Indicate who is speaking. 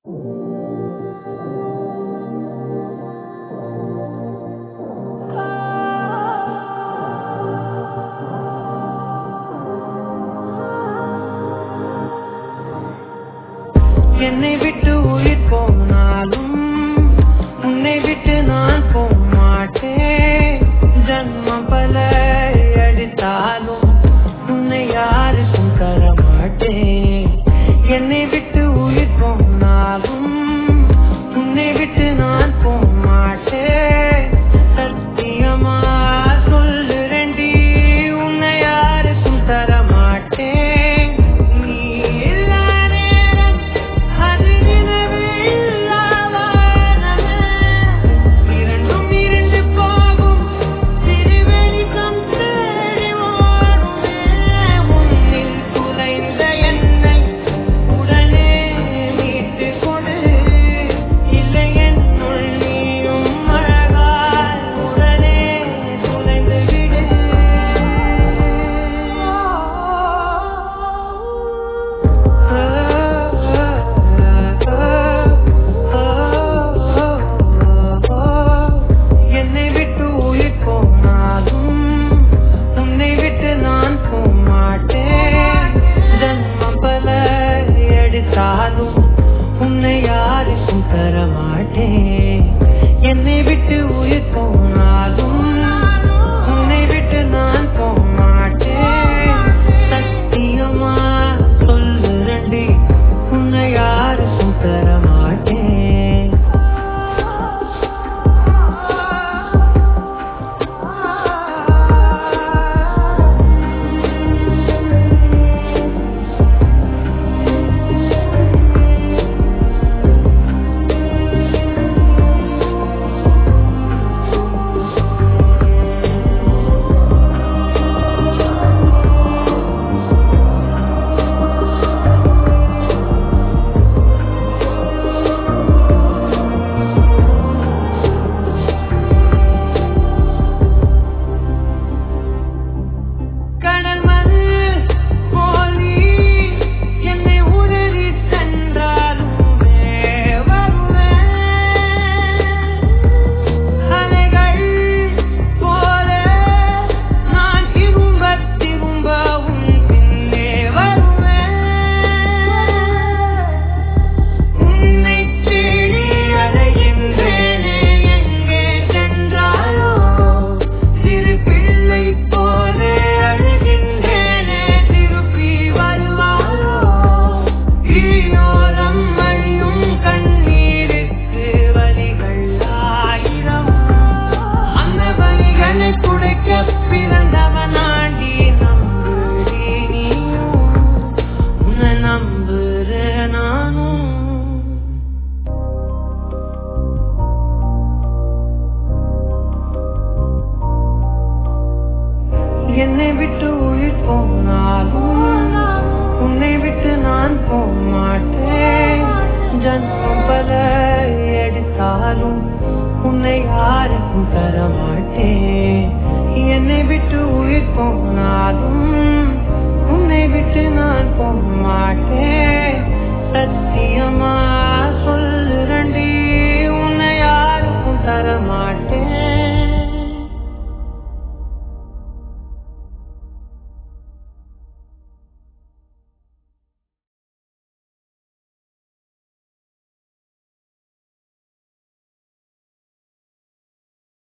Speaker 1: என்னை விட்டு உயிர் போனாலும் உன்னை விட்டு நான் போக மாட்டேன் ஜன்மம் பல அடித்தாலும் உன்னை யாருக்கும் தர மாட்டேன் என்னை விட்டு உயிர் போனாலும் உன்னை விட்டு நான் போக மாட்டேன் சத்தியமா சொல்லுறேன்டி உன்னை யாருக்கும் தர மாட்டேன் நீ இல்லா நேரம் அது நினைவே இல்லாதவனமே. இரண்டும் இரண்டு போகும் திருவெளிச்சம் தேடி ஓடுமே. உன்னில் குலைந்த என்னை உடனே மீட்டுக் கொடு. இல்லை என்னுள் நீயும் அழகாய் உடனே துளைந்து விடு. என்னை விட்டு உயிர் போனாலும் உன்னை விட்டு நான் போக மாட்டேன் ஜன்மம் பல எடுத்தாலும் உன்னை யாருக்கும் தர மாட்டேன் என்னை விட்டு உயிர் போனாலும் உன்னை விட்டு நான் போக மாட்டேன் சத்தியமா சொல்லுறண்டி உன்னை யாருக்கும் தர மாட்டேன் கடல் மது போலி என்னை உதறி சென்றாலுமே வருவேன் அலைகள் போல நான் திரும்ப திரும்ப உன் பின்னே வருவேன் உன்னை தேடி அலைகின்றேனே எங்கே சென்றாயோ சிறு பிள்ளை போல அழுகின்றேனே திருப்பி வருவாயோ ஈயோரம் மழியும் கண்ணீருக்கு வலிகள் ஆயிரம் அந்த வலிகளை துடைக்க பிறந்தவனாண்டி நம்புடி நீயும் உன்னை நம்புறேன் நானும் என்னை விட்டு உயிர் போனாலும் உன்னை விட்டு நான் போக மாட்டேன் ஜன்மம் பல எடுத்தாலும் உன்னை யாருக்கும் தர மாட்டேன் என்னை விட்டு உயிர் போனாலும் உன்னை விட்டு நான் போக மாட்டேன் சத்தியமா